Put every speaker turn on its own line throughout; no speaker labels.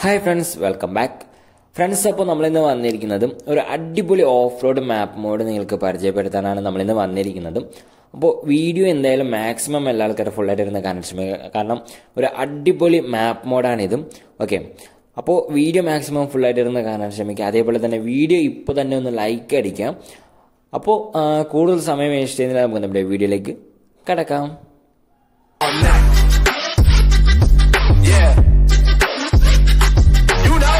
Hi friends welcome back friends അപ്പോൾ നമ്മളിന്ന് വന്നിരിക്കുന്നതും ഒരു അടിപൊളി ഓഫ് റോഡ് മാപ്പ് മോഡ് നിങ്ങൾക്ക് പരിചയപ്പെടുത്താനാണ് നമ്മളിന്ന് വന്നിരിക്കുന്നത് അപ്പോൾ വീഡിയോ എന്തായാലും മാക്സിമം എല്ലാ ആൾക്കാരും ഫുള്ളായിട്ട് ഇരുന്ന് കാണാൻ ശ്രമിക്കുക കാരണം ഒരു അടിപൊളി മാപ്പ് മോഡാണിതും ഓക്കെ അപ്പോൾ വീഡിയോ മാക്സിമം ഫുള്ളായിട്ട് ഇരുന്ന് കാണാൻ ശ്രമിക്കുക അതേപോലെ തന്നെ വീഡിയോ ഇപ്പോൾ തന്നെ ഒന്ന് ലൈക്ക് അടിക്കാം അപ്പോൾ ആ, കൂടുതൽ സമയം വേസ്റ്റ് ചെയ്യുന്നില്ല നമുക്ക് നമ്മുടെ വീഡിയോയിലേക്ക് കിടക്കാം
on that. Yeah. You know.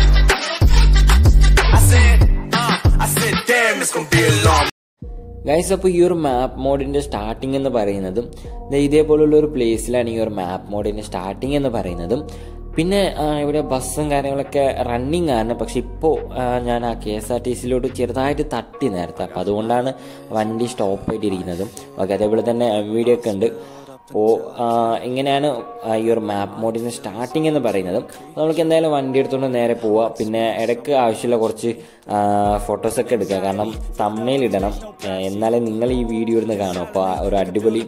I said, uh, I said, damn, it's gonna be a long.
Guys അപ്പോൾ ഈ ഒരു മാപ്പ് മോഡിന്റെ സ്റ്റാർട്ടിംഗ് എന്ന് പറയുന്നതും ദേ ഇതേപോലുള്ള ഒരു പ്ലേസിലാണ് ഈ ഒരു മാപ്പ് മോഡിന്റെ സ്റ്റാർട്ടിംഗ് എന്ന് പറയുന്നതും പിന്നെ ആ, ഇവിടെ ബസ്സും കാര്യങ്ങളൊക്കെ റണ്ണിങ് ആണ് പക്ഷെ ഇപ്പോൾ ഞാൻ ആ കെ എസ് ആർ ടി സിയിലോട്ട് ചെറുതായിട്ട് തട്ടി നേരത്തെ അപ്പോൾ അതുകൊണ്ടാണ് വണ്ടി സ്റ്റോപ്പ് ആയിട്ടിരിക്കുന്നതും ഓക്കെ അതേപോലെ തന്നെ വീഡിയോ ഒക്കെ ഉണ്ട് അപ്പോൾ ഇങ്ങനെയാണ് ആ, ഈ ഒരു മാപ്പ് മോഡിന്റെ സ്റ്റാർട്ടിംഗ് എന്ന് പറയുന്നത് അപ്പോൾ നമുക്ക് എന്തായാലും വണ്ടി എടുത്തുകൊണ്ട് നേരെ പോവാം പിന്നെ ഇടയ്ക്ക് ആവശ്യമുള്ള കുറച്ച് ഫോട്ടോസൊക്കെ എടുക്കുക കാരണം തമ്മയിൽ ഇടണം ആ, എന്നാലേ നിങ്ങൾ ഈ വീഡിയോ ഇരുന്ന് കാണും അപ്പോൾ ആ ഒരു അടിപൊളി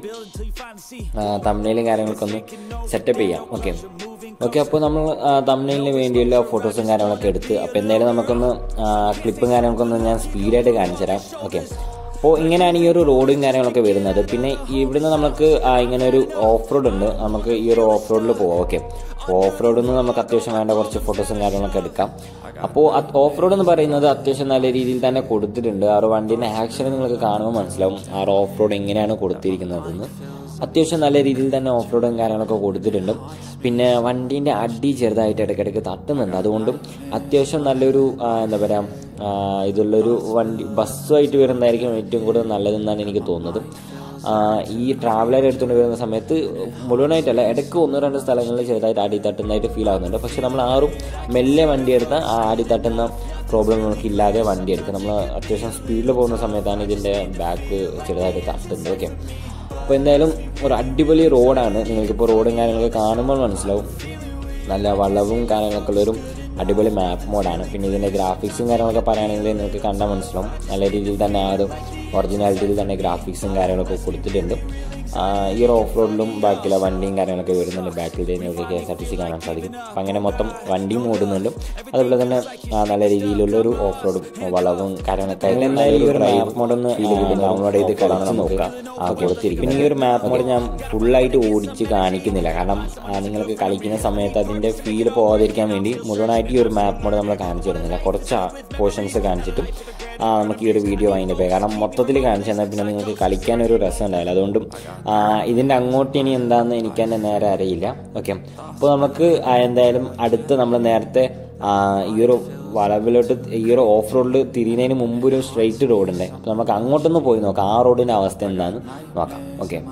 തമ്മയിലും കാര്യങ്ങളൊക്കെ ഒന്ന് സെറ്റപ്പ് ചെയ്യാം ഓക്കെ ഓക്കെ അപ്പോൾ നമ്മൾ തമ്മയിലിന് വേണ്ടിയുള്ള ഫോട്ടോസും കാര്യങ്ങളൊക്കെ എടുത്ത് അപ്പോൾ എന്തായാലും നമുക്കൊന്ന് ക്ലിപ്പും കാര്യങ്ങളൊക്കെ ഒന്ന് ഞാൻ സ്പീഡായിട്ട് കാണിച്ചു തരാം ഓക്കെ അപ്പോൾ ഇങ്ങനെയാണ് ഈ ഒരു റോഡും കാര്യങ്ങളൊക്കെ വരുന്നത് പിന്നെ ഇവിടുന്ന് നമുക്ക് ആ, ഇങ്ങനെ ഒരു ഓഫ് റോഡ് ഉണ്ട് നമുക്ക് ഈ ഒരു ഓഫ് റോഡിൽ പോവാം ഓക്കെ ഓഫ് റോഡിൽ നിന്ന് നമുക്ക് അത്യാവശ്യം വേണ്ട കുറച്ച് ഫോട്ടോസും കാര്യങ്ങളൊക്കെ എടുക്കാം അപ്പോൾ ഓഫ് റോഡ് എന്ന് പറയുന്നത് അത്യാവശ്യം നല്ല രീതിയിൽ തന്നെ കൊടുത്തിട്ടുണ്ട് ആ ഒരു വണ്ടീൻ്റെ ആക്ഷൻ നിങ്ങൾക്ക് കാണുമ്പോൾ മനസ്സിലാവും ആ ഒരു ഓഫ് റോഡ് എങ്ങനെയാണ് കൊടുത്തിരിക്കുന്നതെന്ന് അത്യാവശ്യം നല്ല രീതിയിൽ തന്നെ ഓഫ് റോഡും കാര്യങ്ങളൊക്കെ കൊടുത്തിട്ടുണ്ട് പിന്നെ വണ്ടീൻ്റെ അടി ചെറുതായിട്ട് ഇടയ്ക്കിടയ്ക്ക് തട്ടുന്നുണ്ട് അതുകൊണ്ടും അത്യാവശ്യം നല്ലൊരു ആ, എന്താ പറയുക ഇതുള്ളൊരു വണ്ടി ബസ്സുമായിട്ട് വരുന്നതായിരിക്കും ഏറ്റവും കൂടുതൽ നല്ലതെന്നാണ് എനിക്ക് തോന്നുന്നത് ആ, ഈ ട്രാവലർ എടുത്തുകൊണ്ട് വരുന്ന സമയത്ത് മുഴുവനായിട്ടല്ല ഇടയ്ക്ക് ഒന്നോ രണ്ട് സ്ഥലങ്ങളിൽ ചെറുതായിട്ട് അടി തട്ടുന്നതായിട്ട് ഫീൽ ആകുന്നുണ്ട് പക്ഷെ നമ്മൾ ആറും മെല്ലെ വണ്ടി എടുത്താൽ ആ അടി തട്ടുന്ന പ്രോബ്ലം നമുക്ക് ഇല്ലാതെ വണ്ടി എടുക്കുക നമ്മൾ അത്യാവശ്യം സ്പീഡിൽ പോകുന്ന സമയത്താണ് ഇതിൻ്റെ ബാക്ക് ചെറുതായിട്ട് തട്ടുന്നത് ഓക്കെ അപ്പോൾ എന്തായാലും ഒരു അടിപൊളി റോഡാണ് നിങ്ങൾക്കിപ്പോൾ റോഡും കാര്യങ്ങളൊക്കെ കാണുമ്പോൾ മനസ്സിലാവും നല്ല വളവും കാര്യങ്ങളൊക്കെ ഉള്ളൊരു അടിപൊളി മാപ്പ് മോഡാണ് പിന്നെ ഇതിൻ്റെ ഗ്രാഫിക്സും കാര്യങ്ങളൊക്കെ പറയുകയാണെങ്കിൽ നിങ്ങൾക്ക് കണ്ടാൽ മനസ്സിലാവും നല്ല രീതിയിൽ തന്നെ ആ ഒരു ഒറിജിനാലിറ്റിയിൽ തന്നെ ഗ്രാഫിക്സും കാര്യങ്ങളൊക്കെ കൊടുത്തിട്ടുണ്ട് ആ, ഈ ഒരു ഓഫ് റോഡിലും ബാക്കിയുള്ള വണ്ടിയും കാര്യങ്ങളൊക്കെ വരുന്നുണ്ട് ബാക്കിൽ നിങ്ങൾക്ക് K S R T C കാണാൻ സാധിക്കും അപ്പം അങ്ങനെ മൊത്തം വണ്ടിയും ഓടുന്നുണ്ട് അതുപോലെ തന്നെ ആ, നല്ല രീതിയിലുള്ള ഒരു ഓഫ് റോഡും വളവും കാര്യങ്ങളൊക്കെ ആയിട്ട് എന്തായാലും ഈ ഒരു മാപ്പ് മോഡ് ഒന്ന് ഡൗൺലോഡ് ചെയ്ത് കളിച്ച് നോക്കാം പിന്നെ ഈ ഒരു മാപ്പ് മോഡ് ഞാൻ ഫുള്ളായിട്ട് ഓടിച്ച് കാണിക്കുന്നില്ല കാരണം ആ, നിങ്ങൾക്ക് കളിക്കുന്ന സമയത്ത് അതിൻ്റെ ഫീൽ പോകാതിരിക്കാൻ വേണ്ടി മുഴുവനായിട്ട് ഈ ഒരു മാപ്പ് മോഡ് നമ്മൾ കാണിച്ചു തരുന്നില്ല കുറച്ച് പോർഷൻസ് കാണിച്ചിട്ട് ആ, നമുക്ക് ഈ ഒരു വീഡിയോ അതിൻ്റെ പേര് കാരണം മൊത്തത്തിൽ കാണിച്ചു തന്നാൽ പിന്നെ നിങ്ങൾക്ക് കളിക്കാൻ ഒരു രസം ഉണ്ടാവില്ല അതുകൊണ്ടും ആ, ഇതിൻ്റെ അങ്ങോട്ട് ഇനി എന്താണെന്ന് എനിക്ക് തന്നെ നേരെ അറിയില്ല ഓക്കെ അപ്പോൾ നമുക്ക് ആ, എന്തായാലും അടുത്ത് നമ്മൾ നേരത്തെ ആ, ഈ ഒരു വളവിലോട്ട് ഈ ഒരു ഓഫ് റോഡിൽ തിരിയുന്നതിന് മുമ്പ് ഒരു സ്ട്രെയിറ്റ് റോഡുണ്ട് അപ്പോൾ നമുക്ക് അങ്ങോട്ടൊന്ന് പോയി നോക്കാം ആ റോഡിൻ്റെ അവസ്ഥ എന്താണെന്ന് നോക്കാം ഓക്കെ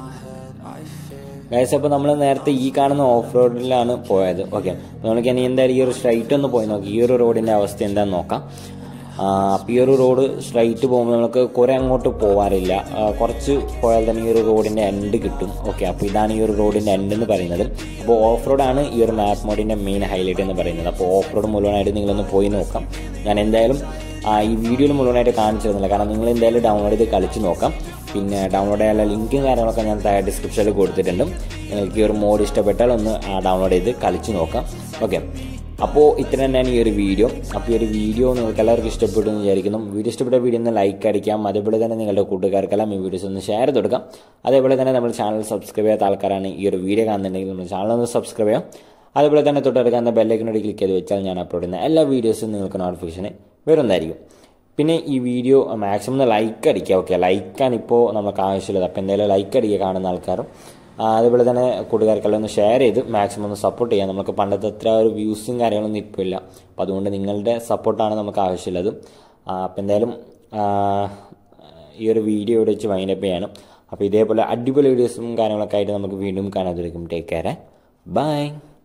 ഗൈസ് അപ്പോൾ നമ്മൾ നേരത്തെ ഈ കാണുന്ന ഓഫ് റോഡിലാണ് പോയത് ഓക്കെ നമുക്ക് ഇനി എന്തായാലും ഈ ഒരു സ്ട്രൈറ്റ് ഒന്ന് പോയി നോക്കാം ഈ ഒരു റോഡിൻ്റെ അവസ്ഥ എന്താണെന്ന് നോക്കാം അപ്പോൾ ഈ ഒരു റോഡ് സ്ട്രൈറ്റ് പോകുമ്പോൾ നമുക്ക് കുറേ അങ്ങോട്ട് പോകാറില്ല ആ, കുറച്ച് പോയാൽ തന്നെ ഈ ഒരു റോഡിൻ്റെ എൻഡ് കിട്ടും ഓക്കെ അപ്പോൾ ഇതാണ് ഈ ഒരു റോഡിൻ്റെ എൻഡ് എന്ന് പറയുന്നത് അപ്പോൾ ഓഫ് റോഡാണ് ഈ ഒരു മാപ്പ് മോഡിൻ്റെ മെയിൻ ഹൈലൈറ്റ് എന്ന് പറയുന്നത് അപ്പോൾ ഓഫ് റോഡ് മുഴുവനായിട്ട് നിങ്ങളൊന്ന് പോയി നോക്കാം ഞാൻ എന്തായാലും ആ, ഈ വീഡിയോയിൽ മുഴുവനായിട്ട് കാണിച്ചു തരുന്നില്ല കാരണം നിങ്ങൾ എന്തായാലും ഡൗൺലോഡ് ചെയ്ത് കളിച്ച് നോക്കാം പിന്നെ ഡൗൺലോഡ് ചെയ്യാനുള്ള ലിങ്കും കാര്യങ്ങളൊക്കെ ഞാൻ താഴെ ഡിസ്ക്രിപ്ഷനിൽ കൊടുത്തിട്ടുണ്ട് നിങ്ങൾക്ക് ഈ ഒരു മോഡ് ഇഷ്ടപ്പെട്ടാൽ ഒന്ന് ഡൗൺലോഡ് ചെയ്ത് കളിച്ച് നോക്കാം ഓക്കെ അപ്പോൾ ഇത്ര തന്നെയാണ് ഈ ഒരു വീഡിയോ അപ്പോൾ ഈ ഒരു വീഡിയോ നിങ്ങൾക്ക് എല്ലാവർക്കും ഇഷ്ടപ്പെട്ടു എന്ന് വിചാരിക്കുന്നു വീഡിയോ ഇഷ്ടപ്പെട്ട വീഡിയോ ഒന്ന് ലൈക്ക് അടിക്കാം അതേപോലെ തന്നെ നിങ്ങളുടെ കൂട്ടുകാർക്കെല്ലാം ഈ വീഡിയോസ് ഒന്ന് ഷെയർ ചെയ്ത് കൊടുക്കാം അതേപോലെ തന്നെ നമ്മൾ ചാനൽ സബ്സ്ക്രൈബ് ചെയ്യാത്ത ആൾക്കാരാണ് ഈ ഒരു വീഡിയോ കാണുന്നുണ്ടെങ്കിൽ നമ്മൾ ചാനൽ ഒന്ന് സബ്സ്ക്രൈബ് ചെയ്യാം അതേപോലെ തന്നെ തൊട്ടടുക്കുന്ന ബെല്ലൈക്കനോട് ക്ലിക്ക് ചെയ്ത് വെച്ചാൽ ഞാൻ അപ്ലോഡ് ചെയ്യുന്ന എല്ലാ വീഡിയോസും നിങ്ങൾക്ക് നോട്ടിഫിക്കേഷൻ വരുന്നതായിരിക്കും പിന്നെ ഈ വീഡിയോ മാക്സിമം ഒന്ന് ലൈക്ക് അടിക്കുക ഓക്കെ ലൈക്കാണ് ഇപ്പോൾ നമുക്ക് ആവശ്യമുള്ളത് അപ്പോൾ എന്തായാലും ലൈക്ക് അടിക്കുക കാണുന്ന ആൾക്കാരും ആ, അതേപോലെ തന്നെ കൂട്ടുകാർക്കെല്ലാം ഒന്ന് ഷെയർ ചെയ്ത് മാക്സിമം ഒന്ന് സപ്പോർട്ട് ചെയ്യാം നമുക്ക് പണ്ടത്തെ അത്ര ഒരു വ്യൂസും കാര്യങ്ങളൊന്നും ഇപ്പോൾ ഇല്ല അപ്പോൾ അതുകൊണ്ട് നിങ്ങളുടെ സപ്പോർട്ടാണ് നമുക്ക് ആവശ്യമുള്ളത് ആ, അപ്പോൾ എന്തായാലും ആ, ഈ ഒരു വീഡിയോ ഇവിടെ വെച്ച് വൈൻഡപ്പ് ചെയ്യണം അപ്പോൾ ഇതേപോലെ അടിപൊളി വീഡിയോസും കാര്യങ്ങളൊക്കെ ആയിട്ട് നമുക്ക് വീണ്ടും കാണാതിരിക്കും ടേക്ക് കെയർ ബൈ